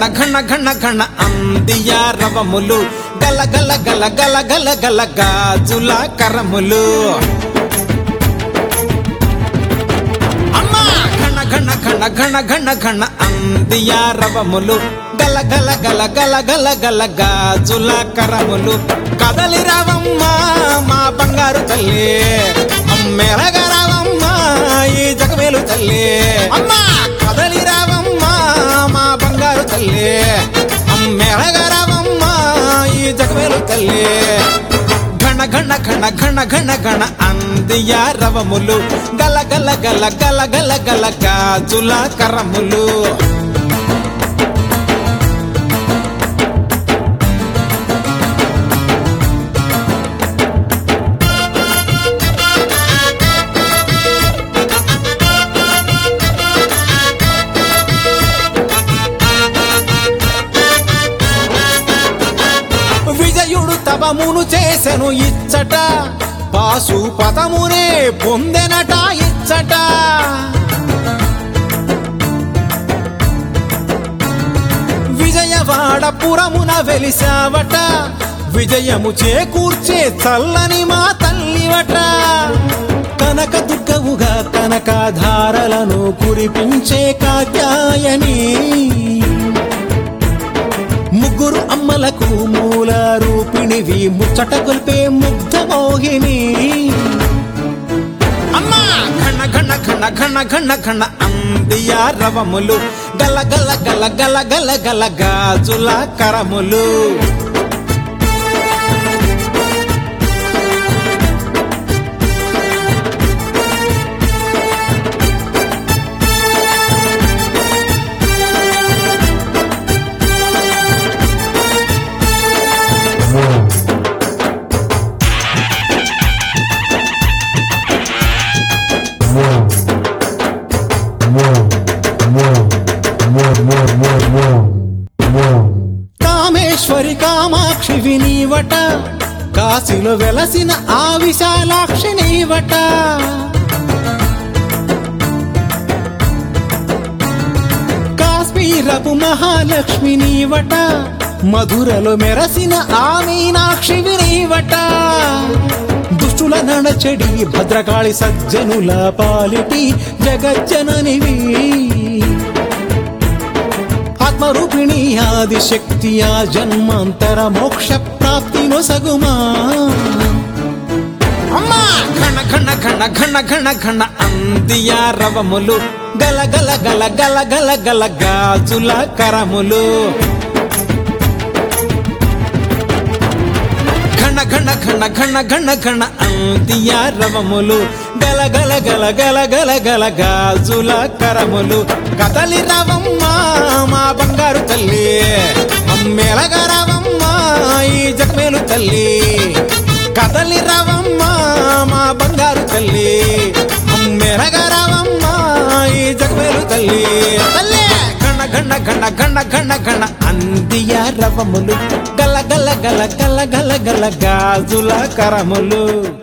ఘన ఘన ఘన ఘన అందియ రవములు గల గల గల గల గల గల గాజుల కరములు అమ్మా ఘన ఘన ఘన ఘన ఘన ఘన అందియ రవములు గల గల గల గల గల గల గాజుల కరములు కదలి రావమ్మ మా బంగారు తల్లి అమ్మెరగా రావమ్మ ఈ జగమేలు తల్లి అమ్మా కదలి రావమ్మ మా బంగారు తల్లి అమ్మెరగా రావమ్మ ఈ జగమేలు తల్లి ఘన ఘన ఘన ఘన ఘన ఘన అందియ రవములు గల గల గల గల గల గల గాజుల కరములు విజయుడు తపమును చేసెను ఇచ్చట పాసు పదమునే పొందెనట ఇచ్చట విజయవాడ పురమున వెలిసావట విజయము చేకూర్చే చల్లని మా తల్లివట కనక దుర్గవుగా కనకాధారలను కురిపించే కాత్యాయని ముగ్గురు అమ్మలకు మూల రూపిణివి ముచ్చట కొల్పే ముగ్ధ మోహిని అమ్మా ఘన ఘన ఘన ఘన ఘన ఘన అందియ రవములు గల గల గల గల గల గల గాజుల కరములు కామేశ్వరి కామాక్షి వినీవట కాశీలో వెలసిన ఆ విశాలాక్షి నీవట కాశ్మీరపు మహాలక్ష్మి నీవట మధురలో మెరసిన ఆ మీనాక్షి వినీవట దుష్టుల నడచెడి భద్రకాళి సజ్జనుల పాలిటి జగజ్జననివి ఆత్మరూపిణి ఆది శక్తి ఆ జన్మాంతర మోక్ష ప్రాప్తి నొసగుమా అమ్మా ఘన ఘన ఘన ఘన ఘన ఘన అందియ రవములు గల గల గల గల గల గల గాజుల కరములు ఘన ఘన ఘన ఘన ఘన ఘన అందియ రవములు గల గల గల గల గల గల గాజుల కరములు కదలి రవమ్మ మా బంగారు తల్లి అమ్మేలగా రావమ్మ ఈ జగమేలు తల్లి కదలి రావమ్మ మా బంగారు తల్లి అమ్మేలగా రావమ్మ ఈ జగమేలు తల్లి తల్లి గణ గణ గణ గణ గణ గణ అందియ రవములు గల గల గల గల గల గల గాజుల కరములు